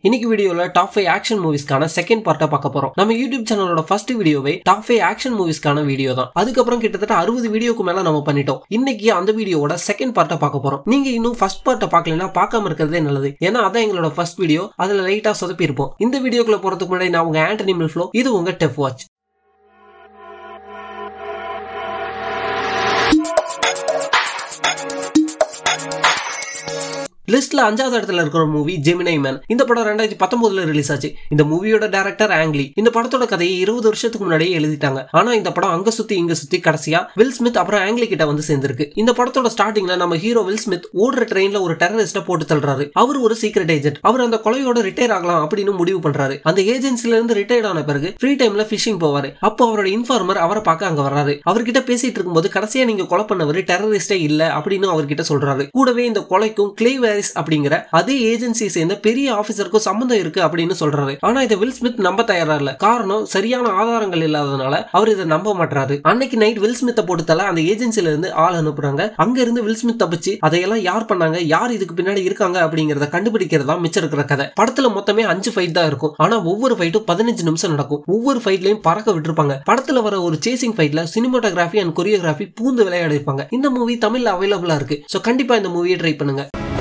இன்னைக்கு வீடியோல top five action மூவிஸ்க்கான செகண்ட் பார்ட்டை பார்க்க போறோம் நம்ம யூடியூப் சேனலோட ஃபர்ஸ்ட் வீடியோவே டாப் ஃபைவ் ஆக்ஷன் மூவிஸ்க்கான வீடியோ தான் அதுக்கப்புறம் கிட்டத்தட்ட அறுபது வீடியோக்கு மேல நம்ம பண்ணிட்டோம் இன்னைக்கு அந்த வீடியோவோட செகண்ட் பார்ட்டை பார்க்க போறோம் நீங்க இன்னும் ஃபர்ஸ்ட் பார்ட்டை பார்க்கலனா பார்க்காம இருக்கிறதே நல்லது ஏன்னா அதான் எங்களோட ஃபர்ஸ்ட் வீடியோ அதுல லைட்டா சொதப்பி இருப்போம் இந்த வீடியோக்குள்ள போறதுக்கு முன்னாடி நான் உங்க ஆண்டனி மில்ஃப்ளோ இது உங்க டெஃப் வாட்ச் லிஸ்ட்ல அஞ்சாவது இடத்துல இருக்கிற மூவி ஜெமினை மேன் இந்த படம் ரெண்டாயிரத்தி பத்தொன்பதுல ரிலீஸ் ஆச்சு இந்த மூவியோட டேரக்டர் ஆங்லி இந்த படத்தோட கதையை இருபது வருஷத்துக்கு முன்னாடியே எழுதிட்டாங்க ஆனா இந்த படம் அங்க சுத்தி இங்க சுத்தி கடைசியா வில் ஸ்மித் அப்புறம் ஆங்லி கிட்ட வந்து சேர்ந்திருக்கு இந்த படத்தோட ஸ்டார்டிங்ல நம்ம ஹீரோ வில் ஸ்மித் ஓடுற ட்ரெயின்ல ஒரு டெரரிஸ்ட போட்டு தள்ளுறாரு அவர் ஒரு சீக்ரெட் ஏஜென்ட் அவர் அந்த கொலையோட ரிட்டையர் ஆகலாம் அப்படின்னு முடிவு பண்றாரு அந்த ஏஜென்சில இருந்து ரிட்டையர்ட் ஆன பிறகு ஃப்ரீ டைம்ல ஃபிஷிங் போவாரு அப்போ அவரோட இன்ஃபார்மர் அவரை பார்க்க அங்க வர்றாரு அவர்கிட்ட பேசிட்டு இருக்கும்போது கடைசியா நீங்க கொலை பண்ணவர் டெரரிஸ்டே இல்ல அப்படின்னு அவர்கிட்ட சொல்றாரு கூடவே இந்த கொலைக்கும் கிளேவ் ஹாரிஸ் அப்படிங்கிற அதே ஏஜென்சி சேர்ந்த பெரிய ஆபீசருக்கும் சம்பந்தம் இருக்கு அப்படின்னு சொல்றாரு ஆனா இதை வில் ஸ்மித் நம்ப தயாரா இல்ல காரணம் சரியான ஆதாரங்கள் இல்லாதனால அவர் இதை நம்ப மாட்டாரு அன்னைக்கு நைட் வில் ஸ்மித்தை போட்டுத்தல அந்த ஏஜென்சில இருந்து ஆள் அனுப்புறாங்க அங்க இருந்து வில் ஸ்மித் தப்பிச்சு அதையெல்லாம் யார் பண்ணாங்க யார் இதுக்கு பின்னாடி இருக்காங்க அப்படிங்கறத கண்டுபிடிக்கிறதா மிச்சம் இருக்கிற கதை படத்துல மொத்தமே அஞ்சு ஃபைட் தான் இருக்கும் ஆனா ஒவ்வொரு ஃபைட்டும் பதினஞ்சு நிமிஷம் நடக்கும் ஒவ்வொரு ஃபைட்லயும் பறக்க விட்டுருப்பாங்க படத்துல வர ஒரு சேசிங் ஃபைட்ல சினிமாட்டோகிராஃபி அண்ட் கொரியோகிராஃபி பூந்து விளையாடி இருப்பாங்க இந்த மூவி தமிழ்ல அவைலபிளா இருக்கு சோ கண்டிப்பா இந்த மூவியை ட்ரை பண்ணுங்க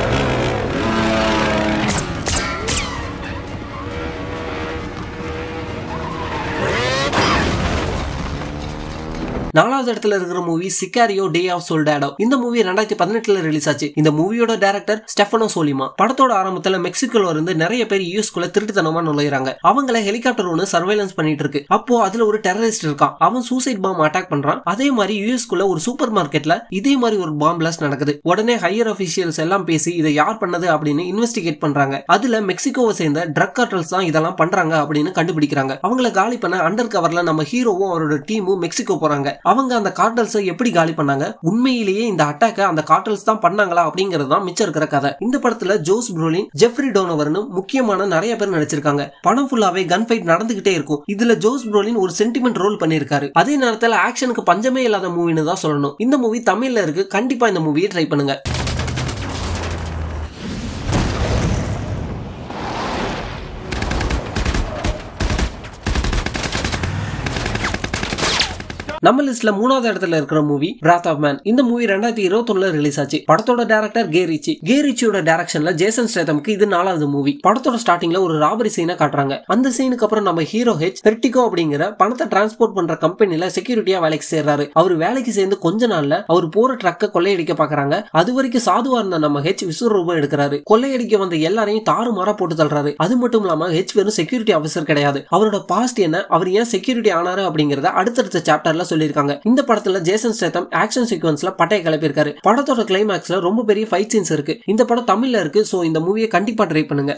நாலாவது இடத்துல இருக்கிற மூவி சிக்காரியோ டே ஆஃப் சோல்டாடோ இந்த மூவி ரெண்டாயிரத்தி பதினெட்டுல ரிலீஸ் ஆச்சு இந்த மூவியோட டேரக்டர் ஸ்டெஃபனோ சோலிமா படத்தோட ஆரம்பத்துல மெக்சிகோல இருந்து நிறைய பேர் யூஎஸ்குள்ள திருட்டுத்தனமா நுழையிறாங்க அவங்கள ஹெலிகாப்டர் ஒன்று சர்வைலன்ஸ் பண்ணிட்டு இருக்கு அப்போ அதுல ஒரு டெரரிஸ்ட் இருக்கான் அவன் சூசைட் பாம் அட்டாக் பண்றான் அதே மாதிரி யூஎஸ்குள்ள ஒரு சூப்பர் மார்க்கெட்ல இதே மாதிரி ஒரு பாம் பிளாஸ்ட் நடக்குது உடனே ஹையர் அபிஷியல்ஸ் எல்லாம் பேசி இதை யார் பண்ணது அப்படின்னு இன்வெஸ்டிகேட் பண்றாங்க அதுல மெக்சிகோவை சேர்ந்த ட்ரக் கார்டல்ஸ் தான் இதெல்லாம் பண்றாங்க அப்படின்னு கண்டுபிடிக்கிறாங்க அவங்கள காலி பண்ண அண்டர் கவர்ல நம்ம ஹீரோவும் அவரோட டீமும் மெக்சிகோ போறாங்க அவங்க அந்த கார்டல்ஸை எப்படி காலி பண்ணாங்க உண்மையிலேயே இந்த அட்டாக்க அந்த கார்டல்ஸ் தான் பண்ணாங்களா அப்படிங்கிறது தான் மிச்சம் இருக்கிற கதை இந்த படத்துல ஜோஸ் ப்ரோலின் ஜெஃப்ரி டோனவர்னு முக்கியமான நிறைய பேர் நடிச்சிருக்காங்க படம் ஃபுல்லாவே கன் ஃபைட் நடந்துகிட்டே இருக்கும் இதுல ஜோஸ் ப்ரோலின் ஒரு சென்டிமெண்ட் ரோல் பண்ணிருக்காரு அதே நேரத்துல ஆக்ஷனுக்கு பஞ்சமே இல்லாத மூவின்னு தான் சொல்லணும் இந்த மூவி தமிழ்ல இருக்கு கண்டிப்பா இந்த மூவியை ட்ரை பண்ணுங்க நம்ம லிஸ்ட்ல மூணாவது இடத்துல இருக்கிற மூவி பிராத் ஆஃப் மேன் இந்த மூவி ரெண்டாயிரத்தி இருபத்தொன்னுல ரிலீஸ் ஆச்சு படத்தோட டேரக்டர் கே ரிச்சி கே ரிச்சியோட டேரக்ஷன்ல ஜேசன் ஸ்டேதம்க்கு இது நாலாவது மூவி படத்தோட ஸ்டார்டிங்ல ஒரு ராபரி சீனை காட்டுறாங்க அந்த சீனுக்கு அப்புறம் நம்ம ஹீரோ ஹெச் பெர்டிகோ அப்படிங்கிற பணத்தை டிரான்ஸ்போர்ட் பண்ற கம்பெனில செக்யூரிட்டியா வேலைக்கு சேர்றாரு அவர் வேலைக்கு சேர்ந்து கொஞ்ச நாள்ல அவர் போற ட்ரக்க கொள்ளையடிக்க பாக்குறாங்க அது வரைக்கும் சாதுவா இருந்த நம்ம ஹெச் விஸ்வரூபம் எடுக்கிறாரு கொள்ளையடிக்க வந்த எல்லாரையும் தாறுமாறா போட்டு தள்ளுறாரு அது மட்டும் இல்லாம ஹெச் வெறும் செக்யூரிட்டி ஆஃபீஸர் கிடையாது அவரோட பாஸ்ட் என்ன அவர் ஏன் செக்யூரிட்டி ஆனாரு அப்படிங்கறத அடுத்தடுத்த சாப்டர்ல சொல்லியிருக்காங்க இந்த படத்துல ஜேசன் ஸ்டேத்தம் ஆக்ஷன் சீக்வன்ஸ்ல பட்டைய கிளப்பியிருக்காரு படத்தோட கிளைமேக்ஸ்ல ரொம்ப பெரிய ஃபைட் சீன்ஸ் இருக்கு இந்த படம் தமிழ்ல இருக்கு சோ இந்த மூவியை கண்டிப்பா ட்ரை பண்ணுங்க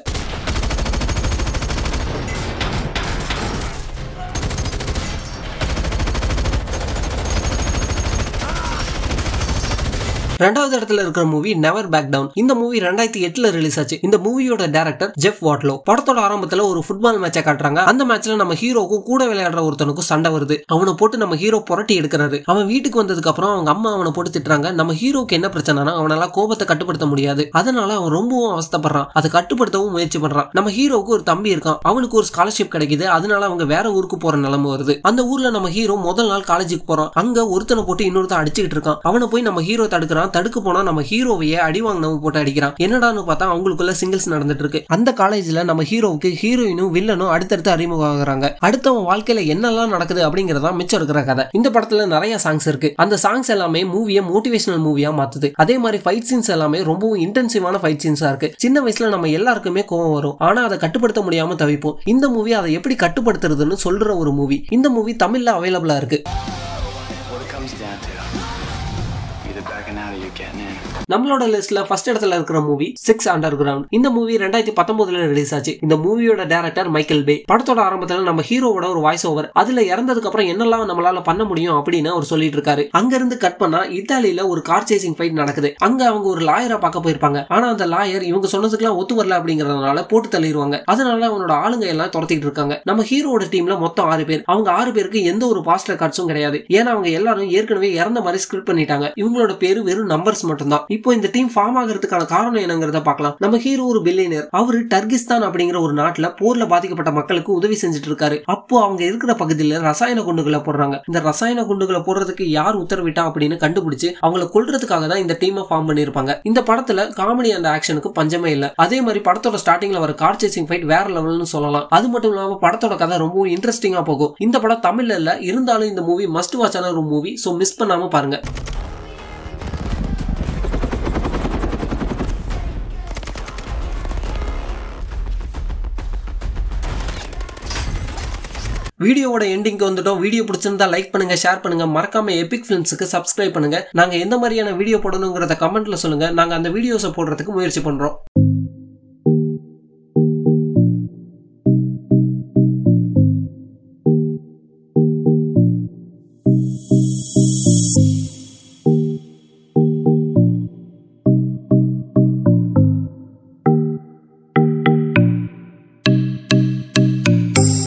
ரெண்டாவது இடத்துல இருக்கிற மூவி நெவர் பேக் டவுன் இந்த மூவி ரெண்டாயிரத்தி எட்டுல ரிலீஸ் ஆச்சு இந்த மூவியோட டேரக்டர் ஜெஃப் வாட்லோ படத்தோட ஆரம்பத்துல ஒரு ஃபுட்பால் மேட்சை காட்டுறாங்க அந்த மேட்ச்ல நம்ம ஹீரோக்கும் கூட விளையாடுற ஒருத்தனுக்கும் சண்டை வருது அவனை போட்டு நம்ம ஹீரோ புரட்டி எடுக்கிறாரு அவன் வீட்டுக்கு வந்ததுக்கு அப்புறம் அவங்க அம்மா அவனை போட்டு திட்டுறாங்க நம்ம ஹீரோக்கு என்ன பிரச்சனைனா அவனால கோபத்தை கட்டுப்படுத்த முடியாது அதனால அவன் ரொம்பவும் அவஸ்தப்படுறான் அதை கட்டுப்படுத்தவும் முயற்சி பண்றான் நம்ம ஹீரோக்கு ஒரு தம்பி இருக்கான் அவனுக்கு ஒரு ஸ்காலர்ஷிப் கிடைக்குது அதனால அவங்க வேற ஊருக்கு போற நிலைமை வருது அந்த ஊர்ல நம்ம ஹீரோ முதல் நாள் காலேஜுக்கு போறான் அங்க ஒருத்தனை போட்டு இன்னொருத்தன் அடிச்சுக்கிட்டு இருக்கான் அவனை போய் நம்ம ஹீரோ தடுக்கிறான் தடுக்க போனா நம்ம ஹீரோவையே அடி வாங்கினவன் போட்டு அடிக்கிறான் என்னடான்னு பார்த்தா அவங்களுக்குள்ள சிங்கிள்ஸ் நடந்துட்டு இருக்கு அந்த காலேஜ்ல நம்ம ஹீரோவுக்கு ஹீரோயினும் வில்லனும் அடுத்தடுத்து அறிமுகம் ஆகுறாங்க அடுத்தவன் வாழ்க்கையில என்னெல்லாம் நடக்குது அப்படிங்கறதா மிச்சம் இருக்கிற கதை இந்த படத்துல நிறைய சாங்ஸ் இருக்கு அந்த சாங்ஸ் எல்லாமே மூவியை மோட்டிவேஷனல் மூவியா மாத்துது அதே மாதிரி ஃபைட் சீன்ஸ் எல்லாமே ரொம்பவும் இன்டென்சிவான ஃபைட் சீன்ஸா இருக்கு சின்ன வயசுல நம்ம எல்லாருக்குமே கோவம் வரும் ஆனா அதை கட்டுப்படுத்த முடியாம தவிப்போம் இந்த மூவி அதை எப்படி கட்டுப்படுத்துறதுன்னு சொல்ற ஒரு மூவி இந்த மூவி தமிழ்ல அவைலபிளா இருக்கு What it comes down to, either backing out or you're getting in. நம்மளோட லிஸ்ட்ல ஃபர்ஸ்ட் இடத்துல இருக்கிற மூவி சிக்ஸ் அண்டர் கிரவுண்ட் இந்த மூவி ரெண்டாயிரத்தி பத்தொன்பதுல ரிலீஸ் ஆச்சு இந்த மூவியோட டேரக்டர் மைக்கேல் பே படத்தோட ஆரம்பத்துல நம்ம ஹீரோவோட ஒரு வாய்ஸ் ஓவர் அதுல இறந்ததுக்கு அப்புறம் என்னெல்லாம் நம்மளால பண்ண முடியும் அப்படின்னு அவர் சொல்லிட்டு இருக்காரு அங்க இருந்து கட் பண்ணா இத்தாலியில ஒரு கார் சேசிங் ஃபைட் நடக்குது அங்க அவங்க ஒரு லாயரை பார்க்க போயிருப்பாங்க ஆனா அந்த லாயர் இவங்க சொன்னதுக்கெல்லாம் ஒத்து வரல அப்படிங்கறதுனால போட்டு தள்ளிடுவாங்க அதனால அவனோட ஆளுங்க எல்லாம் துரத்திட்டு இருக்காங்க நம்ம ஹீரோவோட டீம்ல மொத்தம் ஆறு பேர் அவங்க ஆறு பேருக்கு எந்த ஒரு பாஸ்ட் ரெக்கார்ட்ஸும் கிடையாது ஏன்னா அவங்க எல்லாரும் ஏற்கனவே இறந்த மாதிரி ஸ்கிரிப்ட் பண்ணிட்டாங்க இவங்களோட பேரு வெறும் நம்பர்ஸ் மட்டும்தான் இப்போ இந்த டீம் ஃபார்ம் ஆகிறதுக்கான காரணம் என்னங்கிறத பார்க்கலாம் நம்ம ஹீரோ ஒரு பில்லியனர் அவரு டர்கிஸ்தான் அப்படிங்கிற ஒரு நாட்டுல போர்ல பாதிக்கப்பட்ட மக்களுக்கு உதவி செஞ்சுட்டு இருக்காரு அப்போ அவங்க இருக்கிற பகுதியில ரசாயன குண்டுகளை போடுறாங்க இந்த ரசாயன குண்டுகளை போடுறதுக்கு யார் உத்தரவிட்டா அப்படின்னு கண்டுபிடிச்சு அவங்கள கொல்றதுக்காக தான் இந்த டீமை ஃபார்ம் பண்ணிருப்பாங்க இந்த படத்துல காமெடி அந்த ஆக்ஷனுக்கு பஞ்சமே இல்ல அதே மாதிரி படத்தோட ஸ்டார்டிங்ல வர கார் சேசிங் ஃபைட் வேற லெவல்னு சொல்லலாம் அது மட்டும் இல்லாம படத்தோட கதை ரொம்பவும் இன்ட்ரெஸ்டிங்கா போகும் இந்த படம் தமிழ்ல இல்ல இருந்தாலும் இந்த மூவி மஸ்ட் வாட்சான ஒரு மூவி சோ மிஸ் பண்ணாம பாருங்க வீடியோவோட எண்டிங்க்கு வந்துட்டோம் வீடியோ பிடிச்சிருந்தா லைக் பண்ணுங்க ஷேர் பண்ணுங்க மறக்காம எபிக் ஃபிலிம்ஸுக்கு சப்ஸ்கிரைப் பண்ணுங்க நாங்க எந்த மாதிரியான வீடியோ போடணுங்கிறத கமெண்ட்ல சொல்லுங்க நாங்க அந்த வீடியோஸை போடுறதுக்கு முயற்சி பண்றோம்